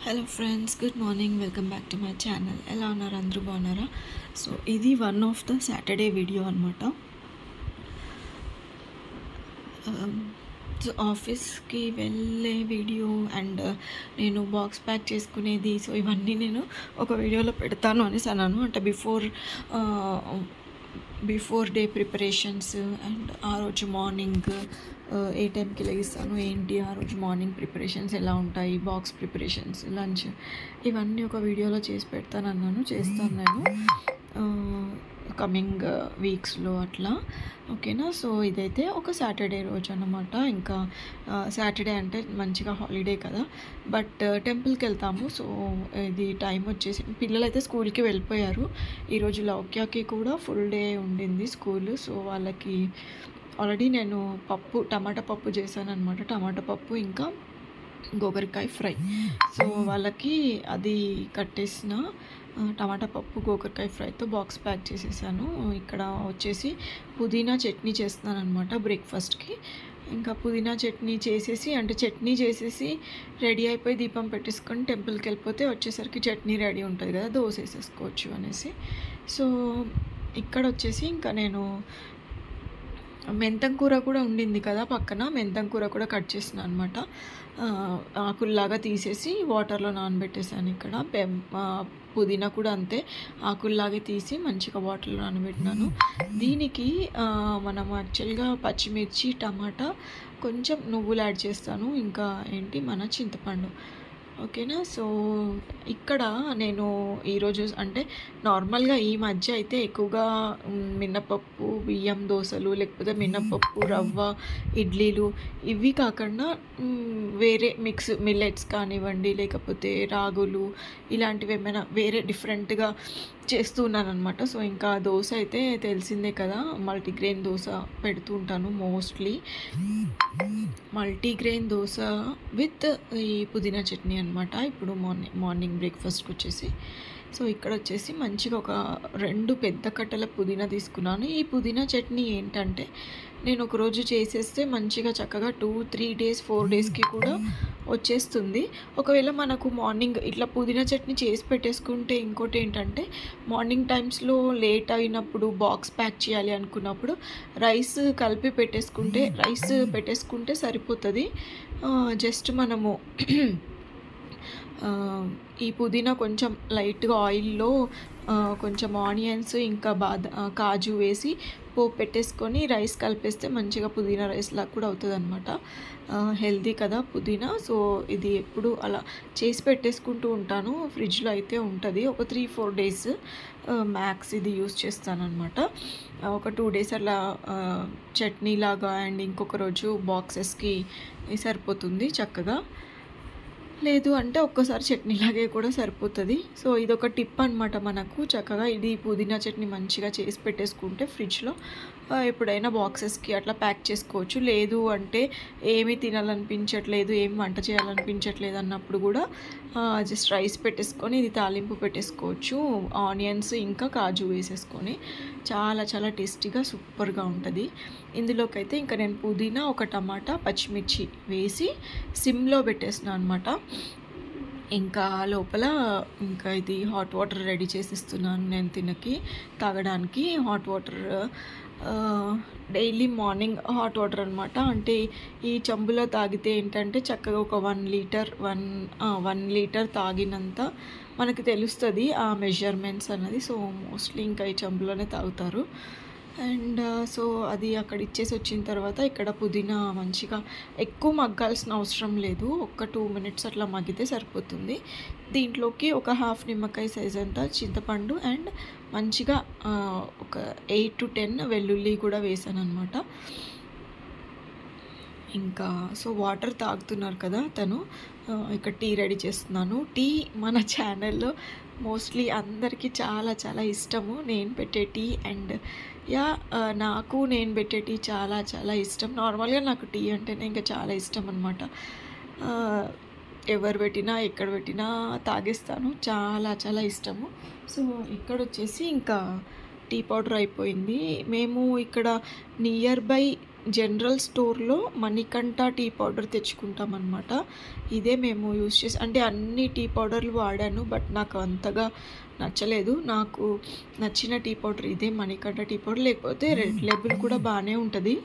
hello friends good morning welcome back to my channel ఎలా ఉన్నారు అందరూ బాగున్నారా సో ఇది one of the Saturday video అనమాట సో ఆఫీస్కి వెళ్ళే వీడియో అండ్ నేను బాక్స్ ప్యాక్ చేసుకునేది సో ఇవన్నీ నేను ఒక వీడియోలో పెడతాను అనేసి అన్నాను అంటే before before day preparations and ఆ రోజు మార్నింగ్ ఏ టైంకి లెగిస్తాను ఏంటి ఆ రోజు మార్నింగ్ ప్రిపరేషన్స్ ఎలా ఉంటాయి బాక్స్ ప్రిపరేషన్స్ లంచ్ ఇవన్నీ ఒక వీడియోలో చేసి పెడతాను అన్నాను చేస్తాను నేను కమింగ్ వీక్స్లో అట్లా ఓకేనా సో ఇదైతే ఒక సాటర్డే రోజు అన్నమాట ఇంకా సాటర్డే అంటే మంచిగా హాలిడే కదా బట్ టెంపుల్కి వెళ్తాము సో ఇది టైం వచ్చేసి పిల్లలు అయితే స్కూల్కి వెళ్ళిపోయారు ఈరోజు లౌక్యాకి కూడా ఫుల్ డే ఉండింది స్కూల్ సో వాళ్ళకి ఆల్రెడీ నేను పప్పు టమాటా పప్పు చేశాను అనమాట టమాటా పప్పు ఇంకా గోకరకాయ ఫ్రై సో వాళ్ళకి అది కట్టేసిన టమాటా పప్పు గోకరకాయ ఫ్రైతో బాక్స్ ప్యాక్ చేసేసాను ఇక్కడ వచ్చేసి పుదీనా చట్నీ చేస్తున్నాను అనమాట బ్రేక్ఫాస్ట్కి ఇంకా పుదీనా చట్నీ చేసేసి అంటే చట్నీ చేసేసి రెడీ అయిపోయి దీపం పెట్టేసుకొని టెంపుల్కి వెళ్ళిపోతే వచ్చేసరికి చట్నీ రెడీ ఉంటుంది కదా దోశ వేసేసుకోవచ్చు అనేసి సో ఇక్కడ వచ్చేసి ఇంకా నేను మెంతం కూర కూడా ఉండింది కదా పక్కన మెంతం కూర కూడా కట్ చేసిన అనమాట ఆకుల్లాగా తీసేసి వాటర్లో నానబెట్టేసాను ఇక్కడ పుదీనా కూడా అంతే ఆకుల్లాగే తీసి మంచిగా వాటర్లో నానబెట్టినాను దీనికి మనం యాక్చువల్గా పచ్చిమిర్చి టమాటా కొంచెం నువ్వులు యాడ్ చేస్తాను ఇంకా ఏంటి మన చింతపండు ఓకేనా సో ఇక్కడ నేను ఈరోజు అంటే నార్మల్గా ఈ మధ్య అయితే ఎక్కువగా మినపప్పు బియ్యం దోశలు లేకపోతే మినపప్పు రవ్వ ఇడ్లీలు ఇవి కాకుండా వేరే మిక్స్ మిల్లెట్స్ కానివ్వండి లేకపోతే రాగులు ఇలాంటివి ఏమైనా వేరే డిఫరెంట్గా చేస్తున్నాను అనమాట సో ఇంకా దోశ అయితే తెలిసిందే కదా మల్టీగ్రెయిన్ దోశ పెడుతూ ఉంటాను మోస్ట్లీ మల్టీగ్రెయిన్ దోశ విత్ ఈ పుదీనా చట్నీ అనమాట ఇప్పుడు మార్నింగ్ మార్నింగ్ బ్రేక్ఫాస్ట్కి వచ్చేసి సో ఇక్కడ వచ్చేసి మంచిగా ఒక రెండు పెద్ద కట్టల పుదీనా తీసుకున్నాను ఈ పుదీనా చట్నీ ఏంటంటే నేను ఒకరోజు చేసేస్తే మంచిగా చక్కగా టూ త్రీ డేస్ ఫోర్ డేస్కి కూడా వచ్చేస్తుంది ఒకవేళ మనకు మార్నింగ్ ఇట్లా పుదీనా చట్నీ చేసి పెట్టేసుకుంటే ఇంకోటి ఏంటంటే మార్నింగ్ టైమ్స్లో లేట్ అయినప్పుడు బాక్స్ ప్యాక్ చేయాలి అనుకున్నప్పుడు రైస్ కలిపి పెట్టేసుకుంటే రైస్ పెట్టేసుకుంటే సరిపోతుంది జస్ట్ మనము ఈ పుదీనా కొంచెం లైట్గా ఆయిల్లో కొంచెం ఆనియన్స్ ఇంకా బాద కాజు వేసి పోపు పెట్టేసుకొని రైస్ కలిపేస్తే మంచిగా పుదీనా రైస్ లాగా కూడా అవుతుంది అనమాట హెల్దీ కదా పుదీనా సో ఇది ఎప్పుడు అలా చేసి పెట్టేసుకుంటూ ఉంటాను ఫ్రిడ్జ్లో అయితే ఉంటుంది ఒక త్రీ ఫోర్ డేస్ మ్యాక్స్ ఇది యూస్ చేస్తానమాట ఒక టూ డేస్ అలా చట్నీ లాగా అండ్ ఇంకొక రోజు బాక్సెస్కి సరిపోతుంది చక్కగా లేదు అంటే ఒక్కసారి చట్నీలాగే కూడా సరిపోతుంది సో ఇది ఒక టిప్ అనమాట మనకు చక్కగా ఇది పుదీనా చట్నీ మంచిగా చేసి పెట్టేసుకుంటే ఫ్రిడ్జ్లో ఎప్పుడైనా బాక్సెస్కి అట్లా ప్యాక్ చేసుకోవచ్చు లేదు అంటే ఏమీ తినాలనిపించట్లేదు ఏం వంట చేయాలనిపించట్లేదు అన్నప్పుడు కూడా జస్ట్ రైస్ పెట్టేసుకొని ఇది తాలింపు పెట్టేసుకోవచ్చు ఆనియన్స్ ఇంకా కాజు వేసేసుకొని చాలా చాలా టేస్టీగా సూపర్గా ఉంటుంది ఇందులోకి అయితే ఇంకా నేను పుదీనా ఒక టమాటా పచ్చిమిర్చి వేసి సిమ్లో పెట్టేసిన అనమాట ఇంకా లోపల ఇంకా ఇది హాట్ వాటర్ రెడీ చేసిస్తున్నాను నేను తినకి తాగడానికి hot water daily morning hot water అనమాట అంటే ఈ చెంబులో తాగితే ఏంటంటే చక్కగా ఒక one litre one one litre తాగినంత మనకి తెలుస్తుంది ఆ మెజర్మెంట్స్ అన్నది సో మోస్ట్లీ ఇంకా ఈ చెంబులోనే తాగుతారు అండ్ సో అది అక్కడ ఇచ్చేసి వచ్చిన తర్వాత ఇక్కడ పుదీనా మంచిగా ఎక్కువ మగ్గాల్సిన అవసరం లేదు ఒక టూ మినిట్స్ అట్లా మగ్గితే సరిపోతుంది దీంట్లోకి ఒక హాఫ్ నిమ్మకాయ సైజ్ అంతా చింతపండు అండ్ మంచిగా ఒక ఎయిట్ టు టెన్ వెల్లుల్లి కూడా వేసాను అనమాట ఇంకా సో వాటర్ తాగుతున్నారు కదా తను ఇక్కడ టీ రెడీ చేస్తున్నాను టీ మన ఛానల్లో మోస్ట్లీ అందరికీ చాలా చాలా ఇష్టము నేను పెట్టే టీ అండ్ యా నాకు నేను పెట్టే టీ చాలా చాలా ఇష్టం నార్మల్గా నాకు టీ అంటేనే ఇంకా చాలా ఇష్టం అనమాట ఎవరు పెట్టినా ఎక్కడ పెట్టినా తాగేస్తాను చాలా చాలా ఇష్టము సో ఇక్కడ వచ్చేసి ఇంకా టీ పౌడర్ అయిపోయింది మేము ఇక్కడ నియర్ బై జనరల్ స్టోర్లో మణికంఠ టీ పౌడర్ తెచ్చుకుంటామన్నమాట ఇదే మేము యూస్ చేసి అంటే అన్ని టీ పౌడర్లు వాడాను బట్ నాకు అంతగా నచ్చలేదు నాకు నచ్చిన టీ పౌడర్ ఇదే మణికంఠ టీ పౌడర్ లేకపోతే రెడ్ లేబుల్ కూడా బాగానే ఉంటుంది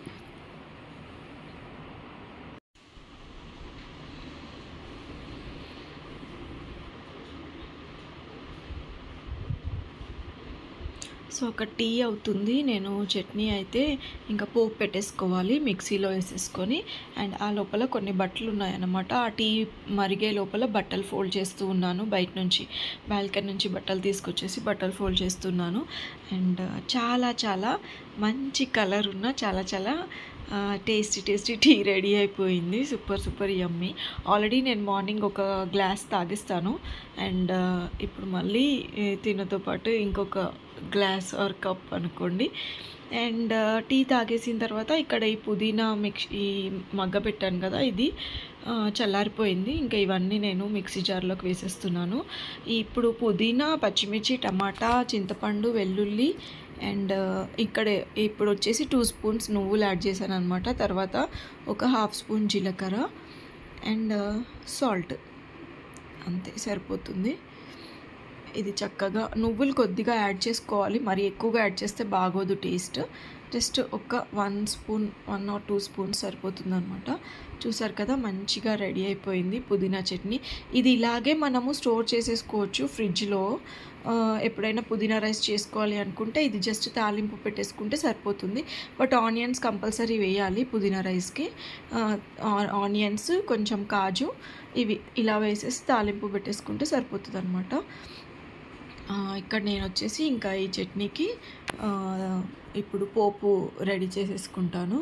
సో ఒక టీ అవుతుంది నేను చట్నీ అయితే ఇంకా పోపు పెట్టేసుకోవాలి మిక్సీలో వేసేసుకొని అండ్ ఆ లోపల కొన్ని బట్టలు ఉన్నాయన్నమాట ఆ టీ మరిగే లోపల బట్టలు ఫోల్డ్ చేస్తూ ఉన్నాను బయట నుంచి బాల్కనీ నుంచి బట్టలు తీసుకొచ్చేసి బట్టలు ఫోల్డ్ చేస్తున్నాను అండ్ చాలా చాలా మంచి కలర్ ఉన్న చాలా చాలా టేస్టీ టేస్టీ టీ రెడీ అయిపోయింది సూపర్ సూపర్ యమ్మీ ఆల్రెడీ నేను మార్నింగ్ ఒక గ్లాస్ తాగిస్తాను అండ్ ఇప్పుడు మళ్ళీ తినతో పాటు ఇంకొక గ్లాస్ ఆర్ కప్ అనుకోండి అండ్ టీ తాగేసిన తర్వాత ఇక్కడ ఈ పుదీనా మిక్స్ ఈ మగ్గ పెట్టాను కదా ఇది చల్లారిపోయింది ఇంకా ఇవన్నీ నేను మిక్సీ జార్లోకి వేసేస్తున్నాను ఇప్పుడు పుదీనా పచ్చిమిర్చి టమాటా చింతపండు వెల్లుల్లి అండ్ ఇక్కడ ఇప్పుడు వచ్చేసి టూ స్పూన్స్ నువ్వులు యాడ్ చేశాను అనమాట తర్వాత ఒక హాఫ్ స్పూన్ జీలకర్ర అండ్ సాల్ట్ అంతే సరిపోతుంది ఇది చక్కగా నువ్వులు కొద్దిగా యాడ్ చేసుకోవాలి మరి ఎక్కువగా యాడ్ చేస్తే బాగోదు టేస్ట్ జస్ట్ ఒక one spoon one or two spoons సరిపోతుంది అనమాట చూసారు కదా మంచిగా రెడీ అయిపోయింది పుదీనా చట్నీ ఇది ఇలాగే మనము స్టోర్ చేసేసుకోవచ్చు ఫ్రిడ్జ్లో ఎప్పుడైనా పుదీనా రైస్ చేసుకోవాలి అనుకుంటే ఇది జస్ట్ తాలింపు పెట్టేసుకుంటే సరిపోతుంది బట్ ఆనియన్స్ కంపల్సరీ వేయాలి పుదీనా రైస్కి ఆనియన్స్ కొంచెం కాజు ఇవి ఇలా వేసేసి తాలింపు పెట్టేసుకుంటే సరిపోతుంది అనమాట ఇక్కడ నేను వచ్చేసి ఇంకా ఈ చట్నీకి ఇప్పుడు పోపు రెడీ చేసేసుకుంటాను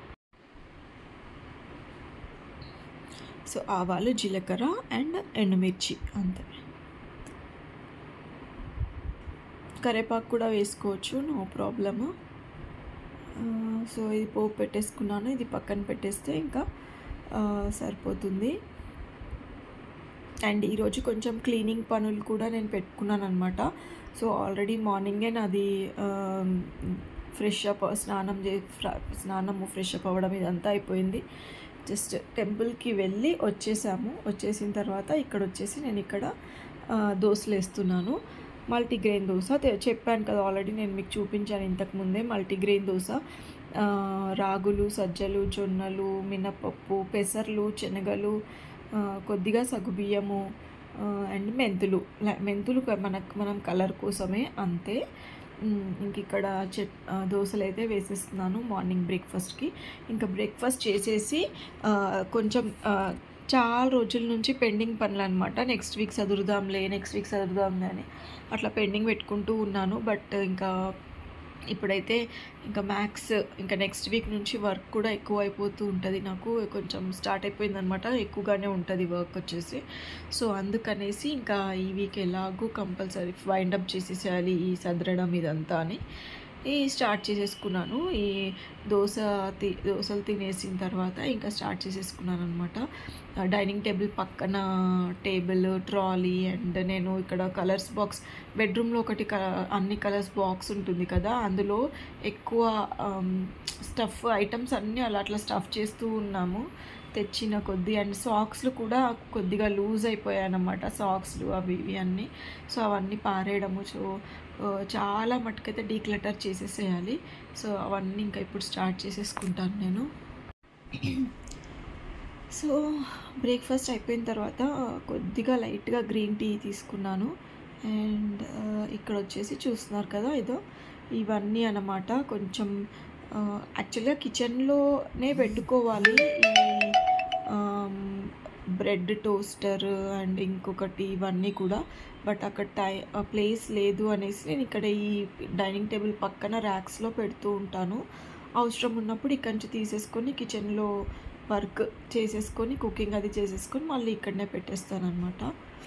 సో ఆవాలు జీలకర్ర అండ్ ఎండుమిర్చి అంతే కరేపాకు కూడా వేసుకోవచ్చు నో ప్రాబ్లము సో ఇది పోపు పెట్టేసుకున్నాను ఇది పక్కన పెట్టేస్తే ఇంకా సరిపోతుంది అండ్ ఈరోజు కొంచెం క్లీనింగ్ పనులు కూడా నేను పెట్టుకున్నాను అనమాట సో ఆల్రెడీ మార్నింగే నాది ఫ్రెష్ అప్ స్నానం చే స్నానము ఫ్రెష్ అప్ అవ్వడం ఇదంతా అయిపోయింది జస్ట్ టెంపుల్కి వెళ్ళి వచ్చేసాము వచ్చేసిన తర్వాత ఇక్కడ వచ్చేసి నేను ఇక్కడ దోశలు వేస్తున్నాను మల్టీగ్రెయిన్ దోశ చెప్పాను కదా ఆల్రెడీ నేను మీకు చూపించాను ఇంతకుముందే మల్టీగ్రెయిన్ దోశ రాగులు సజ్జలు జొన్నలు మినపప్పు పెసర్లు శనగలు కొద్దిగా సగుబియ్యము అండ్ మెంతులు మెంతులు మనకు మనం కలర్ కోసమే అంతే ఇంక ఇక్కడ చెట్ దోశలు అయితే వేసేస్తున్నాను మార్నింగ్ బ్రేక్ఫాస్ట్కి ఇంకా బ్రేక్ఫాస్ట్ చేసేసి కొంచెం చాలా రోజుల నుంచి పెండింగ్ పనులు అనమాట నెక్స్ట్ వీక్ చదువుదాంలే నెక్స్ట్ వీక్ చదువుదాంలే అని అట్లా పెండింగ్ పెట్టుకుంటూ ఉన్నాను బట్ ఇంకా ఇప్పుడైతే ఇంకా మ్యాథ్స్ ఇంకా నెక్స్ట్ వీక్ నుంచి వర్క్ కూడా ఎక్కువ అయిపోతూ ఉంటుంది నాకు కొంచెం స్టార్ట్ అయిపోయిందనమాట ఎక్కువగానే ఉంటుంది వర్క్ వచ్చేసి సో అందుకనేసి ఇంకా ఈ వీక్ ఎలాగూ కంపల్సరీ వైండప్ చేసేసేయాలి ఈ సదరడం ఇదంతా అని ఈ స్టార్ట్ చేసేసుకున్నాను ఈ దోశ తి దోశలు తినేసిన తర్వాత ఇంకా స్టార్ట్ చేసేసుకున్నాను అనమాట డైనింగ్ టేబుల్ పక్కన టేబుల్ ట్రాలీ అండ్ నేను ఇక్కడ కలర్స్ బాక్స్ బెడ్రూమ్లో ఒకటి క అన్ని కలర్స్ బాక్స్ ఉంటుంది కదా అందులో ఎక్కువ స్టఫ్ ఐటమ్స్ అన్నీ అలా అట్లా స్టఫ్ చేస్తూ ఉన్నాము తెచ్చిన కొద్ది అండ్ సాక్స్లు కూడా కొద్దిగా లూజ్ అయిపోయాయి అన్నమాట సాక్స్లు అవి ఇవి అన్నీ సో అవన్నీ పారేయడము సో చాలా మటుకైతే డీక్లటర్ చేసేసేయాలి సో అవన్నీ ఇంకా ఇప్పుడు స్టార్ట్ చేసేసుకుంటాను నేను సో బ్రేక్ఫాస్ట్ అయిపోయిన తర్వాత కొద్దిగా లైట్గా గ్రీన్ టీ తీసుకున్నాను అండ్ ఇక్కడ వచ్చేసి చూస్తున్నారు కదా ఇదో ఇవన్నీ అన్నమాట కొంచెం యాక్చువల్గా కిచెన్లోనే పెట్టుకోవాలి ఈ బ్రెడ్ టోస్టర్ అండ్ ఇంకొకటి ఇవన్నీ కూడా బట్ అక్కడ టై ప్లేస్ లేదు అనేసి నేను ఇక్కడ ఈ డైనింగ్ టేబుల్ పక్కన ర్యాక్స్లో పెడుతూ ఉంటాను అవసరం ఉన్నప్పుడు ఇక్కడి నుంచి తీసేసుకొని కిచెన్లో వర్క్ చేసేసుకొని కుకింగ్ అది చేసేసుకొని మళ్ళీ ఇక్కడనే పెట్టేస్తాను అనమాట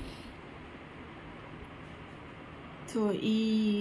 సో ఈ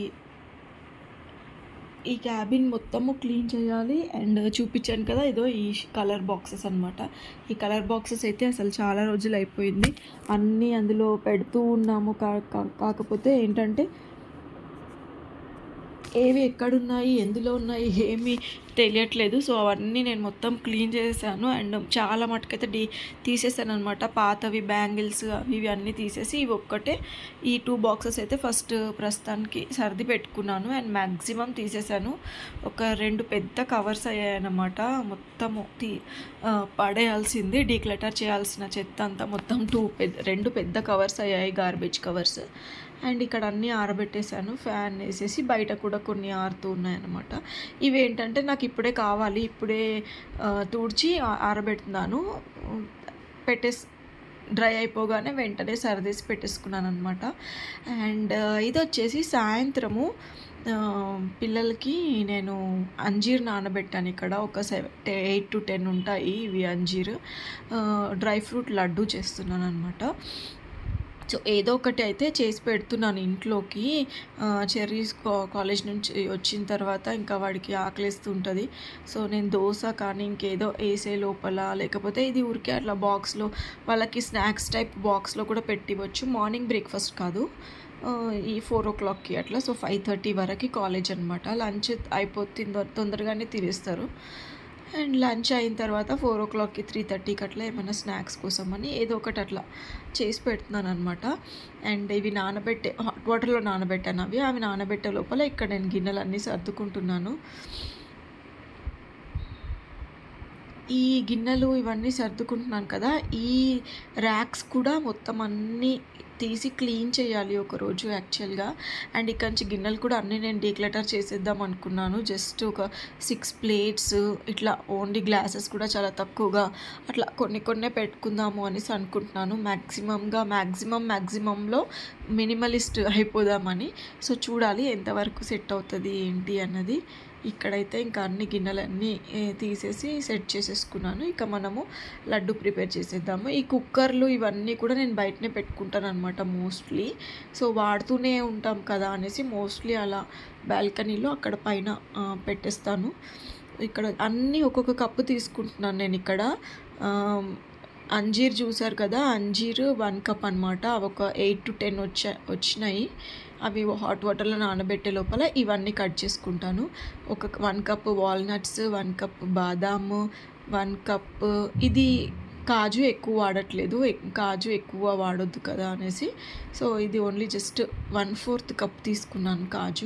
ఈ క్యాబిన్ మొత్తము క్లీన్ చేయాలి అండ్ చూపించాను కదా ఇదో ఈ కలర్ బాక్సెస్ అనమాట ఈ కలర్ బాక్సెస్ అయితే అసలు చాలా రోజులు అయిపోయింది అన్నీ అందులో పెడుతూ ఉన్నాము కాకపోతే ఏంటంటే ఏవి ఎక్కడున్నాయి ఎందులో ఉన్నాయి ఏమీ తెలియట్లేదు సో అవన్నీ నేను మొత్తం క్లీన్ చేసేసాను అండ్ చాలా మటుకైతే డీ తీసేసాను అనమాట పాతవి బ్యాంగిల్స్ అవి ఇవి అన్నీ తీసేసి ఇవి ఒక్కటే ఈ టూ బాక్సెస్ అయితే ఫస్ట్ ప్రస్తుతానికి సర్ది పెట్టుకున్నాను అండ్ మ్యాక్సిమం తీసేసాను ఒక రెండు పెద్ద కవర్స్ అయ్యాయన్నమాట మొత్తము తీ ఆ, పడేయాల్సింది డీక్లటర్ చేయాల్సిన చెత్త అంతా మొత్తం టూ పెద్ద రెండు పెద్ద కవర్స్ అయ్యాయి గార్బేజ్ కవర్స్ అండ్ ఇక్కడ అన్నీ ఆరబెట్టేశాను ఫ్యాన్ వేసేసి బయట కూడా కొన్ని ఆరుతూ ఉన్నాయన్నమాట ఇవి ఏంటంటే నాకు ఇప్పుడే కావాలి ఇప్పుడే ఆ, తుడిచి ఆ- ఆరబెడుతున్నాను పెట్టేస్ డ్రై అయిపోగానే వెంటనే సర్దేసి పెట్టేసుకున్నాను అనమాట అండ్ ఇది వచ్చేసి సాయంత్రము ఆ, పిల్లలకి నేను అంజీర్ నానబెట్టాను ఇక్కడ ఒక సెవెన్ ఎయిట్ టు టెన్ ఉంటాయి ఇవి అంజీర్ ఆ, డ్రై ఫ్రూట్ లడ్డు చేస్తున్నాను అనమాట సో ఏదో ఒకటి అయితే చేసి పెడుతున్నాను ఇంట్లోకి ఆ, చెర్రీస్ కా- కాలేజ్ నుంచి వచ్చిన తర్వాత ఇంకా వాడికి ఆకలిస్తుంటుంది సో నేను దోశ కానీ ఇంకేదో వేసే లోపల లేకపోతే ఇది ఊరికే అట్లా బాక్స్లో వాళ్ళకి స్నాక్స్ టైప్ బాక్స్లో కూడా పెట్టివచ్చు మార్నింగ్ బ్రేక్ఫాస్ట్ కాదు ఆ, ఈ ఫోర్ ఓ క్లాక్కి అట్లా సో ఫైవ్ థర్టీ వరకు కాలేజ్ అనమాట లంచ్ అయిపోతుంది తొందరగానే తినేస్తారు అండ్ లంచ్ అయిన తర్వాత ఫోర్ ఓ క్లాక్కి త్రీ థర్టీకి అట్లా ఏమైనా స్నాక్స్ కోసం అని ఏదో ఒకటి అట్లా చేసి పెడుతున్నాను అనమాట అండ్ ఇవి నానబెట్టే హాట్ వాటర్లో నానబెట్టాను అవి అవి నానబెట్టే లోపల ఇక్కడ నేను గిన్నెలన్నీ సర్దుకుంటున్నాను ఈ గిన్నెలు ఇవన్నీ సర్దుకుంటున్నాను కదా ఈ ర్యాక్స్ కూడా మొత్తం అన్నీ తీసి క్లీన్ చేయాలి ఒకరోజు యాక్చువల్గా అండ్ ఇక్కడ నుంచి గిన్నెలు కూడా అన్నీ నేను డీక్లటర్ చేసేద్దాం అనుకున్నాను జస్ట్ ఒక సిక్స్ ప్లేట్స్ ఇట్లా ఓన్లీ గ్లాసెస్ కూడా చాలా తక్కువగా అట్లా కొన్ని కొన్నే పెట్టుకుందాము అనేసి అనుకుంటున్నాను మ్యాక్సిమంగా మ్యాక్సిమం మ్యాక్సిమంలో మినిమలిస్ట్ అయిపోదామని సో చూడాలి ఎంతవరకు సెట్ అవుతుంది ఏంటి అన్నది ఇక్కడైతే ఇంకా అన్ని గిన్నెలన్నీ ఏ, తీసేసి సెట్ చేసేసుకున్నాను ఇక మనము లడ్డు ప్రిపేర్ చేసేద్దాము ఈ కుక్కర్లు ఇవన్నీ కూడా నేను బయటనే పెట్టుకుంటాను అనమాట మోస్ట్లీ సో వాడుతూనే ఉంటాం కదా అనేసి మోస్ట్లీ అలా బాల్కనీలో అక్కడ పైన ఆ, పెట్టేస్తాను ఇక్కడ అన్నీ ఒక్కొక్క కప్పు తీసుకుంటున్నాను నేను ఇక్కడ ఆ, అంజీర్ చూసారు కదా అంజీర్ వన్ కప్ అనమాట అవి ఒక ఎయిట్ టు టెన్ వచ్చా వచ్చినాయి అవి హాట్ వాటర్లో నానబెట్టే లోపల ఇవన్నీ కట్ చేసుకుంటాను ఒక one cup walnuts one cup బాదాము వన్ కప్ ఇది కాజు ఎక్కువ వాడట్లేదు ఎక్- కాజు ఎక్కువ వాడొద్దు కదా అనేసి సో ఇది only just one fourth cup తీసుకున్నాను కాజు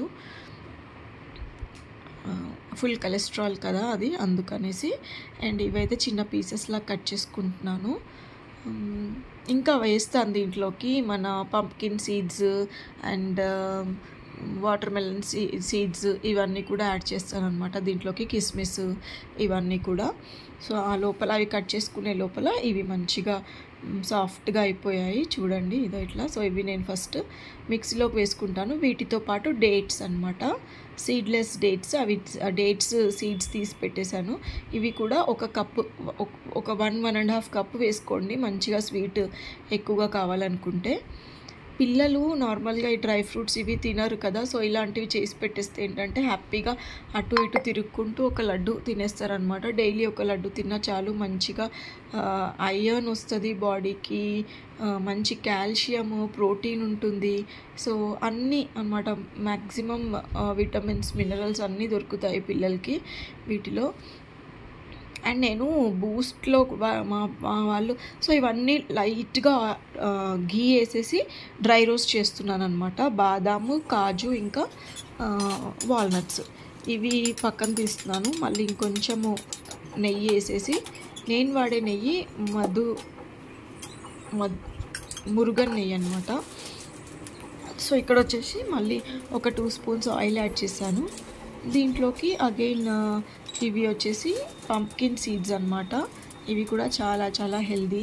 ఫుల్ కొలెస్ట్రాల్ కదా అది అందుకనేసి అండ్ ఇవైతే చిన్న పీసెస్లా కట్ చేసుకుంటున్నాను మ్, ఇంకా వేస్తాను దీంట్లోకి మన pumpkin seeds and watermelon సీ సీడ్స్ ఇవన్నీ కూడా యాడ్ చేస్తాను అనమాట దీంట్లోకి కిస్మిస్ ఇవన్నీ కూడా సో ఆ లోపల అవి కట్ చేసుకునే లోపల ఇవి మంచిగా సాఫ్ట్గా అయిపోయాయి చూడండి ఇదో ఇట్లా సో ఇవి నేను ఫస్ట్ మిక్సీలోకి వేసుకుంటాను వీటితో పాటు డేట్స్ అన్నమాట సీడ్లెస్ డేట్స్ అవి డేట్స్ సీడ్స్ తీసి పెట్టేశాను ఇవి కూడా ఒక కప్పు ఒక- ఒక one one and half cup వేసుకోండి మంచిగా స్వీట్ ఎక్కువగా కావాలనుకుంటే పిల్లలు నార్మల్గా ఈ డ్రై ఫ్రూట్స్ ఇవి తినరు కదా సో ఇలాంటివి చేసి పెట్టేస్తే ఏంటంటే హ్యాపీగా అటు ఇటు తిరుక్కుంటూ ఒక లడ్డు తినేస్తారనమాట డైలీ ఒక లడ్డు తిన్నా చాలు మంచిగా ఐరన్ వస్తుంది బాడీకి ఆ, మంచి కాల్షియం ప్రోటీన్ ఉంటుంది సో అన్నీ అన్నమాట మ్యాక్సిమం విటమిన్స్ మినరల్స్ అన్నీ దొరుకుతాయి పిల్లలకి వీటిలో అండ్ నేను బూస్ట్లో వా- మా మా వాళ్ళు సో ఇవన్నీ లైట్గా ఆ, ఘీ వేసేసి డ్రై రోస్ట్ చేస్తున్నాను అనమాట బాదాము కాజు ఇంకా వాల్నట్స్ ఇవి పక్కన తీస్తున్నాను మళ్ళీ ఇంకొంచెము నెయ్యి వేసేసి నేను వాడే నెయ్యి మధు మద్ మురుగన్ నెయ్యి అనమాట సో ఇక్కడ వచ్చేసి మళ్ళీ ఒక టూ స్పూన్స్ ఆయిల్ యాడ్ చేశాను దీంట్లోకి అగైన్ ఇవి వచ్చేసి పంప్కిన్ సీడ్స్ అన్నమాట ఇవి కూడా చాలా చాలా healthy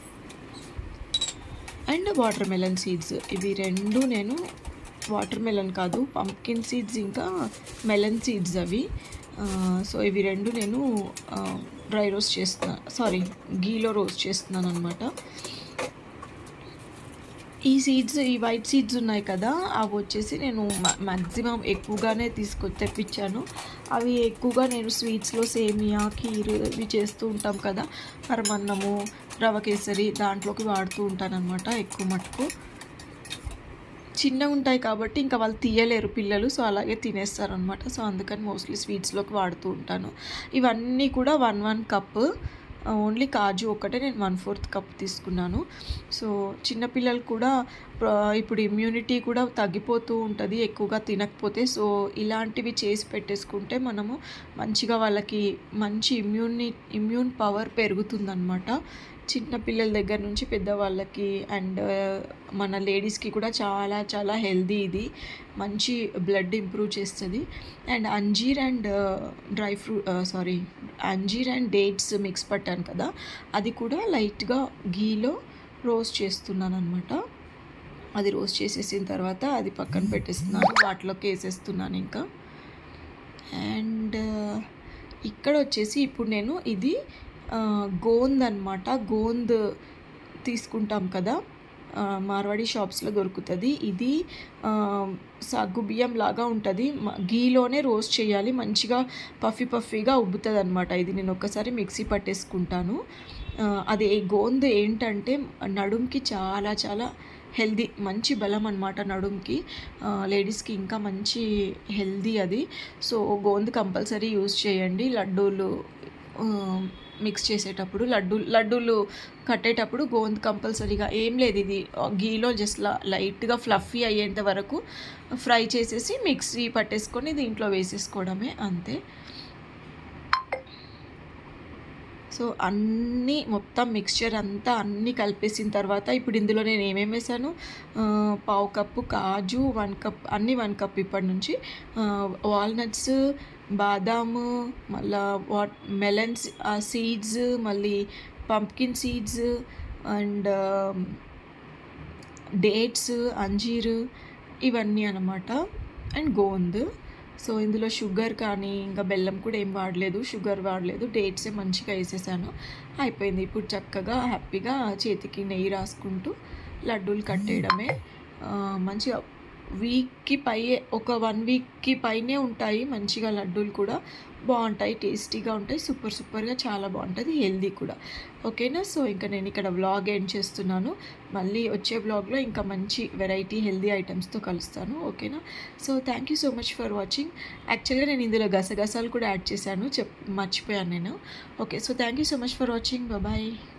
and watermelon seeds ఇవి రెండు నేను వాటర్ మెలన్ కాదు పంప్కిన్ సీడ్స్ ఇంకా మెలన్ సీడ్స్ అవి ఆ, సో ఇవి రెండు నేను డ్రై రోస్ట్ చేస్తున్నా సారీ గీలో రోస్ట్ చేస్తున్నాను అనమాట ఈ సీడ్స్ ఈ వైట్ సీడ్స్ ఉన్నాయి కదా అవి వచ్చేసి నేను మ్యాక్సిమం ఎక్కువగానే తీసుకొ తెప్పించాను అవి ఎక్కువగా నేను స్వీట్స్లో సేమియా కీర్ ఇవి చేస్తూ ఉంటాం కదా పరమన్నము రవ కేసరి దాంట్లోకి వాడుతూ ఉంటాను అనమాట ఎక్కువ మటుకు చిన్నగా ఉంటాయి కాబట్టి ఇంకా వాళ్ళు తీయలేరు పిల్లలు సో అలాగే తినేస్తారు అనమాట సో అందుకని మోస్ట్లీ స్వీట్స్లోకి వాడుతూ ఉంటాను ఇవన్నీ కూడా వన్ వన్ కప్ ఓన్లీ కాజు ఒక్కటే నేను వన్ ఫోర్త్ కప్ తీసుకున్నాను సో చిన్నపిల్లలు కూడా ప్ర- ఇప్పుడు ఇమ్యూనిటీ కూడా తగ్గిపోతూ ఉంటుంది ఎక్కువగా తినకపోతే సో ఇలాంటివి చేసి పెట్టేసుకుంటే మనము మంచిగా వాళ్ళకి మంచి ఇమ్యూని ఇమ్యూన్ పవర్ పెరుగుతుందన్నమాట చిన్న పిల్లల దగ్గర నుంచి పెద్దవాళ్ళకి అండ్ మన లేడీస్కి కూడా చాలా చాలా హెల్దీ ఇది మంచి బ్లడ్ ఇంప్రూవ్ చేస్తుంది అండ్ అంజీర్ అండ్ డ్రై ఫ్రూట్ సారీ అంజీర్ అండ్ డేట్స్ మిక్స్ పట్టాను కదా అది కూడా లైట్గా గీలో రోస్ట్ చేస్తున్నాను అనమాట అది రోస్ట్ చేసేసిన తర్వాత అది పక్కన పెట్టేస్తున్నాను వాటిలోకి వేసేస్తున్నాను ఇంకా అండ్ ఇక్కడ వచ్చేసి ఇప్పుడు నేను ఇది ఆ, గోంద్ అనమాట గోంద్ తీసుకుంటాం కదా ఆ, మార్వాడి షాప్స్లో దొరుకుతుంది ఇది ఆ, సగ్గు బియ్యం లాగా ఉంటుంది మ- గీలోనే రోస్ట్ చేయాలి మంచిగా పఫీ పఫీగా ఉబ్బుతుంది అనమాట ఇది నేను ఒక్కసారి మిక్సీ పట్టేసుకుంటాను ఆ, అది ఈ గోంద్ ఏంటంటే నడుంకి చాలా చాలా హెల్దీ మంచి బలం అనమాట నడుంకి లేడీస్కి ఇంకా మంచి హెల్దీ అది సో గోంద్ కంపల్సరీ యూస్ చేయండి లడ్డూలు ఆ, మిక్స్ చేసేటప్పుడు లడ్డు లడ్డూలు కట్టేటప్పుడు గోంద్ కంపల్సరీగా ఏం లేదు ఇది గీలో జస్ట్ లైట్గా ఫ్లఫీ అయ్యేంత వరకు ఫ్రై చేసేసి మిక్సీ పట్టేసుకొని దీంట్లో వేసేసుకోవడమే అంతే సో అన్నీ మొత్తం మిక్స్చర్ అంతా అన్నీ కలిపేసిన తర్వాత ఇప్పుడు ఇందులో నేను ఏమేమి వేసాను ఆ, పావు కప్పు కాజు వన్ కప్ అన్నీ వన్ కప్ ఇప్పటి నుంచి వాల్నట్స్ బాదాము మళ్ళా వాట్ మెలన్స్ సీడ్స్ మళ్ళీ పంప్కిన్ సీడ్స్ అండ్ డేట్స్ అంజీరు ఇవన్నీ అనమాట అండ్ గోంద్ సో ఇందులో షుగర్ కానీ ఇంకా బెల్లం కూడా ఏం వాడలేదు షుగర్ వాడలేదు డేట్సే మంచిగా వేసేసాను అయిపోయింది ఇప్పుడు చక్కగా హ్యాపీగా చేతికి నెయ్యి రాసుకుంటూ లడ్డూలు కట్టేయడమే ఆ, మంచిగా వీక్కి పై ఒక వన్ వీక్కి పైనే ఉంటాయి మంచిగా లడ్డూలు కూడా బాగుంటాయి టేస్టీగా ఉంటాయి సూపర్ సూపర్గా చాలా బాగుంటుంది హెల్దీ కూడా ఓకేనా సో ఇంకా నేను ఇక్కడ వ్లాగ్ ఎండ్ చేస్తున్నాను మళ్ళీ వచ్చే వ్లాగ్లో ఇంకా మంచి వెరైటీ హెల్దీ ఐటమ్స్తో కలుస్తాను ఓకేనా so thank you so much for watching యాక్చువల్గా నేను ఇందులో గసగసాలు కూడా యాడ్ చేశాను చెప్ మర్చిపోయాను నేను okay so thank you so much for watching bye